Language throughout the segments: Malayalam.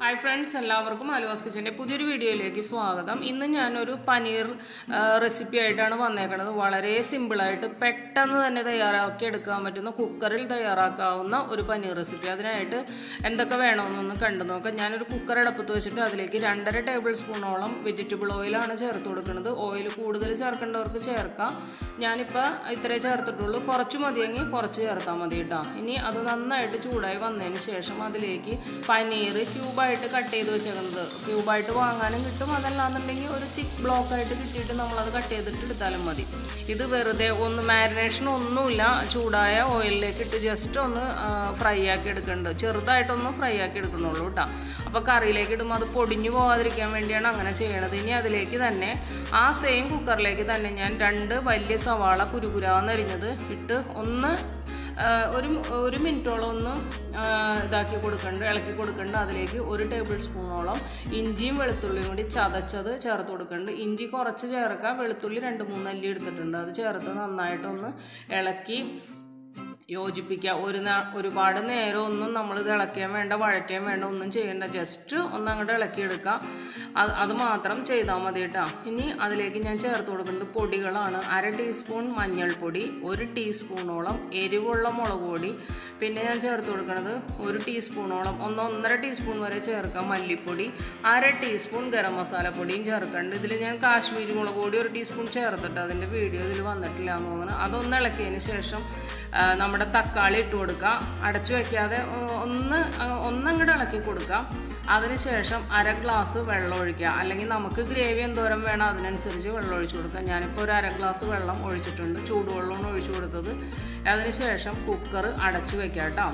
ഹായ് ഫ്രണ്ട്സ് എല്ലാവർക്കും അലുവാസ് കിച്ചൻ്റെ പുതിയൊരു വീഡിയോയിലേക്ക് സ്വാഗതം ഇന്ന് ഞാനൊരു പനീർ ആ, റെസിപ്പി ആയിട്ടാണ് വന്നേക്കുന്നത് വളരെ സിമ്പിളായിട്ട് പെട്ടെന്ന് തന്നെ തയ്യാറാക്കി എടുക്കാൻ പറ്റുന്ന കുക്കറിൽ തയ്യാറാക്കാവുന്ന ഒരു പനീർ റെസിപ്പി അതിനായിട്ട് എന്തൊക്കെ വേണമെന്നൊന്ന് കണ്ടു നോക്കാം ഞാനൊരു കുക്കർ അടപ്പത്ത് വെച്ചിട്ട് അതിലേക്ക് രണ്ടര ടേബിൾ സ്പൂണോളം വെജിറ്റബിൾ ഓയിലാണ് ചേർത്ത് കൊടുക്കുന്നത് ഓയിൽ കൂടുതൽ ചേർക്കേണ്ടവർക്ക് ചേർക്കാം ഞാനിപ്പോൾ ഇത്രേ ചേർത്തിട്ടുള്ളൂ കുറച്ച് മതിയെങ്കിൽ കുറച്ച് ചേർത്താൽ മതി കേട്ടോ ഇനി അത് നന്നായിട്ട് ചൂടായി വന്നതിന് ശേഷം അതിലേക്ക് പനീർ ക്യൂബായിട്ട് കട്ട് ചെയ്ത് വെച്ചേക്കുന്നത് ക്യൂബായിട്ട് വാങ്ങാനും കിട്ടും അതല്ലാന്നുണ്ടെങ്കിൽ ഒരു തിക്ക് ബ്ലോക്കായിട്ട് കിട്ടിയിട്ട് നമ്മളത് കട്ട് ചെയ്തിട്ട് എടുത്താലും മതി ഇത് വെറുതെ ഒന്ന് മാരിനേഷൻ ഒന്നുമില്ല ചൂടായ ഓയിലിലേക്ക് ഇട്ട് ജസ്റ്റ് ഒന്ന് ഫ്രൈ ആക്കി എടുക്കുന്നുണ്ട് ചെറുതായിട്ടൊന്ന് ഫ്രൈ ആക്കി എടുക്കണുള്ളൂ കേട്ടോ അപ്പോൾ കറിയിലേക്ക് ഇടുമ്പോൾ അത് പൊടിഞ്ഞു പോകാതിരിക്കാൻ വേണ്ടിയാണ് അങ്ങനെ ചെയ്യണത് ഇനി അതിലേക്ക് തന്നെ ആ സെയിം കുക്കറിലേക്ക് തന്നെ ഞാൻ രണ്ട് വലിയ സവാള കുരുകുരാന്നരിഞ്ഞത് ഇട്ട് ഒന്ന് ആ, ഒരു ഒരു മിനിറ്റോളം ഒന്ന് ആ, ഇതാക്കി കൊടുക്കണ്ട് ഇളക്കി കൊടുക്കണ്ട് അതിലേക്ക് ഒരു ടേബിൾ സ്പൂണോളം ഇഞ്ചിയും വെളുത്തുള്ളിയും കൂടി ചതച്ചത് ചേർത്ത് കൊടുക്കുന്നുണ്ട് ഇഞ്ചി കുറച്ച് ചേർക്കാം വെളുത്തുള്ളി രണ്ട് മൂന്ന് അല്ലി എടുത്തിട്ടുണ്ട് അത് ചേർത്ത് നന്നായിട്ടൊന്ന് ഇളക്കി യോജിപ്പിക്കുക ഒരു നാ- ഒരുപാട് നേരം ഒന്നും നമ്മൾ ഇത് ഇളക്കിയാൻ വേണ്ട വഴറ്റാൻ വേണ്ട ഒന്നും ചെയ്യേണ്ട ജസ്റ്റ് ഒന്ന് അങ്ങോട്ട് ഇളക്കിയെടുക്കുക അത് അത് മാത്രം ചെയ്താൽ മതി കേട്ടോ ഇനി അതിലേക്ക് ഞാൻ ചേർത്ത് കൊടുക്കുന്നത് പൊടികളാണ് അര ടീസ്പൂൺ മഞ്ഞൾപ്പൊടി ഒരു ടീസ്പൂണോളം എരിവുള്ള മുളക് പൊടി പിന്നെ ഞാൻ ചേർത്ത് കൊടുക്കുന്നത് ഒരു ടീസ്പൂണോളം ഒന്ന് ഒന്നര ടീസ്പൂൺ വരെ ചേർക്കാം മല്ലിപ്പൊടി അര ടീസ്പൂൺ ഗരം മസാല പൊടിയും ചേർക്കുന്നുണ്ട് ഇതിൽ ഞാൻ കാശ്മീരി മുളക് പൊടി ഒരു ടീസ്പൂൺ ചേർത്തിട്ട് അതിൻ്റെ വീഡിയോ ഇതിൽ വന്നിട്ടില്ല എന്ന് തോന്നുന്നു അതൊന്ന് ഇളക്കിയതിന് ശേഷം ആ, നമ്മുടെ തക്കാളി ഇട്ട് കൊടുക്കുക അടച്ചു വയ്ക്കാതെ ഒ- ഒന്ന് ആ, ഒന്നങ്ങോട്ട് ഇളക്കി കൊടുക്കുക അതിനുശേഷം അര ഗ്ലാസ് വെള്ളം ഒഴിക്കുക അല്ലെങ്കിൽ നമുക്ക് ഗ്രേവി എന്തോരം വേണം അതിനനുസരിച്ച് വെള്ളം ഒഴിച്ചു കൊടുക്കുക ഞാനിപ്പോൾ ഒരു അര ഗ്ലാസ് വെള്ളം ഒഴിച്ചിട്ടുണ്ട് ചൂടുവെള്ളമാണ് ഒഴിച്ചു കൊടുത്തത് അതിനുശേഷം കുക്കർ അടച്ചു വെക്കാം കേട്ടോ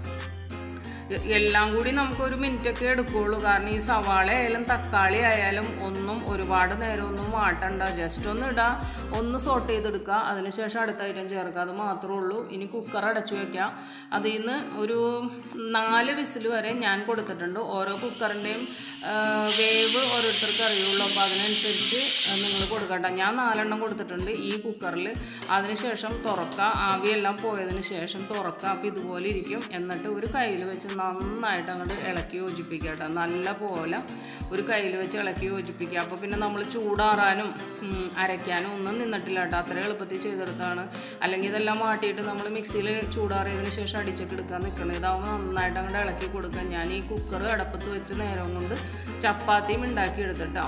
എ- എല്ലാം കൂടി നമുക്കൊരു മിനിറ്റ് ഒക്കെ എടുക്കുകയുള്ളൂ കാരണം ഈ സവാള ആയാലും തക്കാളി ആയാലും ഒന്നും ഒരുപാട് നേരം ഒന്നും വാട്ടണ്ട ജസ്റ്റ് ഒന്ന് ഇടുക ഒന്ന് സോട്ട് ചെയ്തെടുക്കുക അതിനുശേഷം അടുത്ത ഐറ്റം ചേർക്കുക അത് മാത്രമേ ഉള്ളൂ ഇനി കുക്കർ അടച്ചു വെക്കുക അതിൽ നിന്ന് ഒരു നാല് വിസിൽ വരെ ഞാൻ കൊടുത്തിട്ടുണ്ട് ഓരോ കുക്കറിൻ്റെയും വേവ് ഓരോരുത്തർക്ക് അറിയുള്ളൂ അപ്പോൾ അതിനനുസരിച്ച് നിങ്ങൾ കൊടുക്കട്ടെ ഞാൻ നാലെണ്ണം കൊടുത്തിട്ടുണ്ട് ഈ കുക്കറിൽ അതിനുശേഷം തുറക്കുക ആവിയെല്ലാം പോയതിന് ശേഷം തുറക്കുക അപ്പോൾ ഇതുപോലെ ഇരിക്കും എന്നിട്ട് ഒരു കയ്യിൽ വെച്ച് നന്നായിട്ട് അങ്ങോട്ട് ഇളക്കി യോജിപ്പിക്കുക കേട്ടോ നല്ല പോലെ ഒരു കയ്യിൽ വെച്ച് ഇളക്കി യോജിപ്പിക്കുക അപ്പോൾ പിന്നെ നമ്മൾ ചൂടാറാനും ഉം, അരയ്ക്കാനും ഒന്നും നിന്നിട്ടില്ല കേട്ടോ അത്ര എളുപ്പത്തിൽ ചെയ്തെടുത്താണ് അല്ലെങ്കിൽ ഇതെല്ലാം മാട്ടിയിട്ട് നമ്മൾ മിക്സിയിൽ ചൂടാറിയതിന് ശേഷം അടിച്ചൊക്കെ എടുക്കാൻ നിൽക്കണം ഇതാവുമ്പോൾ നന്നായിട്ട് അങ്ങോട്ട് ഇളക്കി കൊടുക്കുക ഞാൻ ഈ കുക്കർ അടപ്പത്ത് വെച്ച് നേരം കൊണ്ട് ചപ്പാത്തിയും ഉണ്ടാക്കി എടുത്തിട്ടോ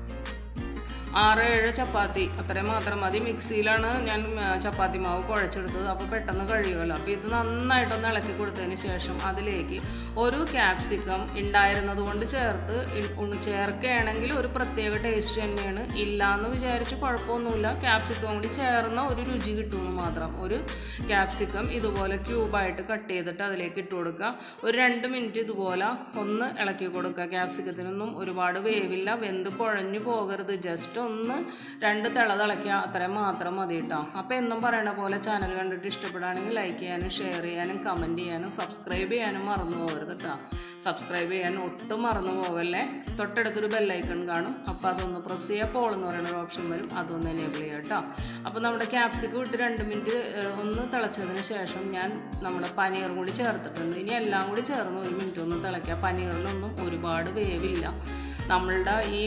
ആറ് ഏഴ് ചപ്പാത്തി അത്രയും മാത്രം മതി മിക്സിയിലാണ് ഞാൻ ആ, ചപ്പാത്തി മാവ് കുഴച്ചെടുത്തത് അപ്പോൾ പെട്ടെന്ന് കഴിയുമല്ലോ അപ്പോൾ ഇത് നന്നായിട്ടൊന്ന് ഇളക്കി കൊടുത്തതിന് ശേഷം അതിലേക്ക് ഒരു ക്യാപ്സിക്കം ഉണ്ടായിരുന്നത് കൊണ്ട് ചേർത്ത് ഇ- ഉ- ചേർക്കുകയാണെങ്കിൽ ഒരു പ്രത്യേക ടേസ്റ്റ് തന്നെയാണ് ഇല്ലയെന്ന് വിചാരിച്ച് കുഴപ്പമൊന്നുമില്ല ക്യാപ്സിക്കം കൂടി ചേർന്ന ഒരു രുചി കിട്ടുമെന്ന് മാത്രം ഒരു ക്യാപ്സിക്കം ഇതുപോലെ ക്യൂബായിട്ട് കട്ട് ചെയ്തിട്ട് അതിലേക്ക് ഇട്ട് കൊടുക്കുക ഒരു രണ്ട് മിനിറ്റ് ഇതുപോലെ ഒന്ന് ഇളക്കി കൊടുക്കുക ക്യാപ്സിക്കത്തിനൊന്നും ഒരുപാട് വേവില്ല വെന്ത് കുഴഞ്ഞു പോകരുത് ജസ്റ്റ് ഒന്ന് രണ്ട് തിള തിളയ്ക്കുക അത്രയും മാത്രം മതി കേട്ടോ അപ്പോൾ എന്നും പറയണ പോലെ ചാനൽ കണ്ടിട്ട് ഇഷ്ടപ്പെടുകയാണെങ്കിൽ ലൈക്ക് ചെയ്യാനും ഷെയർ ചെയ്യാനും കമൻറ്റ് ചെയ്യാനും സബ്സ്ക്രൈബ് ചെയ്യാനും മറന്നു പോകരുത് കേട്ടോ സബ്സ്ക്രൈബ് ചെയ്യാൻ ഒട്ടും മറന്നു പോവല്ലേ തൊട്ടടുത്തൊരു ബെല്ലൈക്കൺ കാണും അപ്പോൾ അതൊന്ന് പ്രസ് ചെയ്യുക പോൾ എന്ന് പറയുന്ന ഒരു ഓപ്ഷൻ വരും അതൊന്ന് എനേബിൾ ചെയ്യുക കേട്ടോ അപ്പോൾ നമ്മുടെ ക്യാപ്സിക്കം ഇട്ട് രണ്ട് മിനിറ്റ് ഏഹ്, ഒന്ന് തിളച്ചതിന് ശേഷം ഞാൻ നമ്മുടെ പനീറും കൂടി ചേർത്തിട്ടുണ്ട് ഇനി എല്ലാം കൂടി ചേർന്ന് ഒരു മിനിറ്റ് ഒന്ന് തിളയ്ക്കുക പനീറിനൊന്നും ഒരുപാട് വേവില്ല നമ്മളുടെ ഈ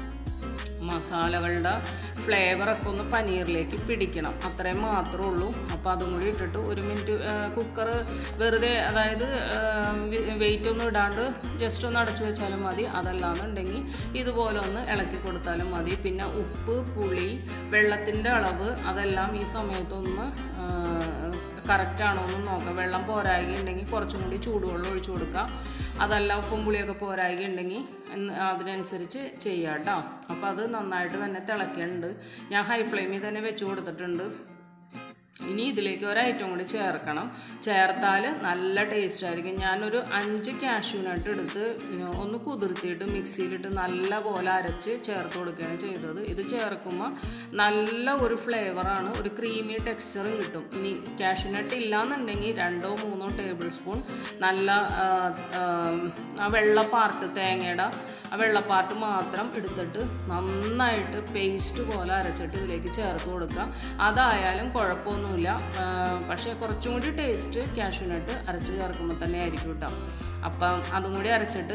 മസാലകളുടെ ഫ്ലേവറൊക്കെ ഒന്ന് പനീറിലേക്ക് പിടിക്കണം അത്രയും മാത്രമേ ഉള്ളൂ അപ്പോൾ അതും കൂടി ഇട്ടിട്ട് ഒരു മിനിറ്റ് കുക്കർ വെറുതെ അതായത് വെയിറ്റ് ഒന്നും ഇടാണ്ട് ജസ്റ്റ് ഒന്ന് അടച്ചു വെച്ചാലും മതി അതല്ലാന്നുണ്ടെങ്കിൽ ഇതുപോലെ ഒന്ന് ഇളക്കി കൊടുത്താലും മതി പിന്നെ ഉപ്പ് പുളി വെള്ളത്തിൻ്റെ അളവ് അതെല്ലാം ഈ സമയത്തൊന്ന് കറക്റ്റാണോ എന്ന് നോക്കാം വെള്ളം പോരായിക ഉണ്ടെങ്കിൽ കുറച്ചും കൂടി ചൂടുവെള്ളം ഒഴിച്ചു കൊടുക്കുക അതല്ല ഉപ്പും പുളിയൊക്കെ പോരായിക ഉണ്ടെങ്കിൽ എന്ന് അതിനനുസരിച്ച് ചെയ്യാം കേട്ടോ അപ്പോൾ അത് നന്നായിട്ട് തന്നെ തിളയ്ക്കുന്നുണ്ട് ഞാൻ ഹൈ ഫ്ലെയിമിൽ തന്നെ വെച്ച് കൊടുത്തിട്ടുണ്ട് ഇനി ഇതിലേക്ക് ഒരു ഐറ്റം കൂടി ചേർക്കണം ചേർത്താൽ നല്ല ടേസ്റ്റ് ആയിരിക്കും ഞാനൊരു അഞ്ച് കാഷ്യൂനട്ട് എടുത്ത് ഇങ്ങനെ ഒന്ന് കുതിർത്തിയിട്ട് മിക്സിയിലിട്ട് നല്ല പോലെ അരച്ച് ചേർത്ത് കൊടുക്കുകയാണ് ചെയ്തത് ഇത് ചേർക്കുമ്പോൾ നല്ല ഒരു ഫ്ലേവറാണ് ഒരു ക്രീമി ടെക്സ്ചറും കിട്ടും ഇനി കാഷ്യൂനട്ട് ഇല്ലാന്നുണ്ടെങ്കിൽ രണ്ടോ മൂന്നോ ടേബിൾ സ്പൂൺ നല്ല ആ, ആ, ആ വെള്ള പാർട്ട് തേങ്ങയുടെ ആ വെള്ളപ്പാർട്ട് മാത്രം എടുത്തിട്ട് നന്നായിട്ട് പേസ്റ്റ് പോലെ അരച്ചിട്ട് ഇതിലേക്ക് ചേർത്ത് കൊടുക്കുക അതായാലും കുഴപ്പമൊന്നുമില്ല ആ, പക്ഷേ കുറച്ചും കൂടി ടേസ്റ്റ് കാഷ്യൂനട്ട് അരച്ച് ചേർക്കുമ്പോൾ തന്നെ ആയിരിക്കും കേട്ടോ അപ്പം അതും കൂടി അരച്ചിട്ട്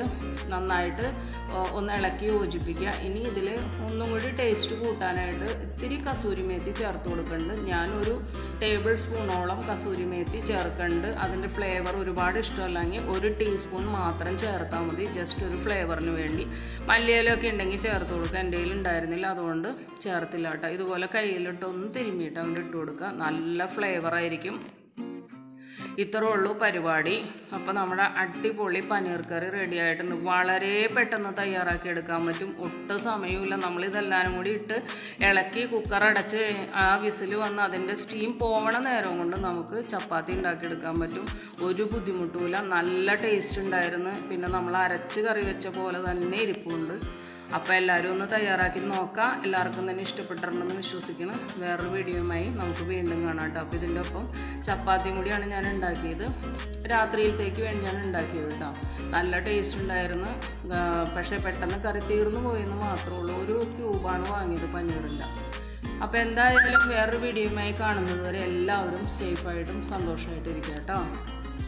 നന്നായിട്ട് ഒ- ഒന്ന് ഇളക്കി യോജിപ്പിക്കുക ഇനി ഇതിൽ ഒന്നും കൂടി ടേസ്റ്റ് കൂട്ടാനായിട്ട് ഇത്തിരി കസൂരി മേത്തി ചേർത്ത് കൊടുക്കുന്നുണ്ട് ഞാനൊരു ടേബിൾ സ്പൂണോളം കസൂരി മേത്തി ചേർക്കുന്നുണ്ട് അതിൻ്റെ ഫ്ലേവർ ഒരുപാട് ഇഷ്ടമല്ലെങ്കിൽ ഒരു ടീസ്പൂൺ മാത്രം ചേർത്താൽ മതി ജസ്റ്റ് ഒരു ഫ്ലേവറിന് വേണ്ടി മല്ലിയിലൊക്കെ ഉണ്ടെങ്കിൽ ചേർത്ത് കൊടുക്കുക എൻ്റെ കയ്യിൽ ഉണ്ടായിരുന്നില്ല അതുകൊണ്ട് ചേർത്തില്ല കേട്ടോ ഇതുപോലെ കയ്യിലിട്ട് ഒന്ന് തിരുമ്മിയിട്ട് അങ്ങോട്ട് ഇട്ട് കൊടുക്കുക നല്ല ഫ്ലേവർ ആയിരിക്കും ഇത്രേ ഉള്ളൂ പരിപാടി അപ്പോൾ നമ്മുടെ അടിപൊളി പനീർ കറി റെഡി ആയിട്ടുണ്ട് വളരെ പെട്ടെന്ന് തയ്യാറാക്കി എടുക്കാൻ പറ്റും ഒട്ടും സമയമില്ല നമ്മളിതെല്ലാവരും കൂടി ഇട്ട് ഇളക്കി കുക്കർ അടച്ച് ആ വിസിൽ വന്ന് അതിൻ്റെ സ്റ്റീം പോവണ നേരം കൊണ്ട് നമുക്ക് ചപ്പാത്തി ഉണ്ടാക്കിയെടുക്കാൻ പറ്റും ഒരു ബുദ്ധിമുട്ടുമില്ല നല്ല ടേസ്റ്റ് ഉണ്ടായിരുന്നു പിന്നെ നമ്മൾ അരച്ച് കറി വെച്ച പോലെ തന്നെ ഇരിപ്പുണ്ട് അപ്പോൾ എല്ലാവരും ഒന്ന് തയ്യാറാക്കി നോക്കാം എല്ലാവർക്കും തന്നെ ഇഷ്ടപ്പെട്ടിട്ടുണ്ടെന്ന് വിശ്വസിക്കണം വേറൊരു വീഡിയോയുമായി നമുക്ക് വീണ്ടും കാണാം കേട്ടോ അപ്പോൾ ഇതിൻ്റെ ഒപ്പം ചപ്പാത്തിയും കൂടിയാണ് ഞാൻ ഉണ്ടാക്കിയത് രാത്രിയിലത്തേക്ക് വേണ്ടിയാണ് ഉണ്ടാക്കിയത് കേട്ടോ നല്ല ടേസ്റ്റ് ഉണ്ടായിരുന്നു ആ, പക്ഷേ പെട്ടെന്ന് കറി തീർന്നു പോയെന്ന് മാത്രമേ ഉള്ളൂ ഒരു ക്യൂബാണ് വാങ്ങിയത് പനീറിൻ്റെ അപ്പോൾ എന്തായാലും വേറൊരു വീഡിയോയുമായി കാണുന്നത് വരെ എല്ലാവരും സേഫായിട്ടും സന്തോഷമായിട്ടും ഇരിക്കുക കേട്ടോ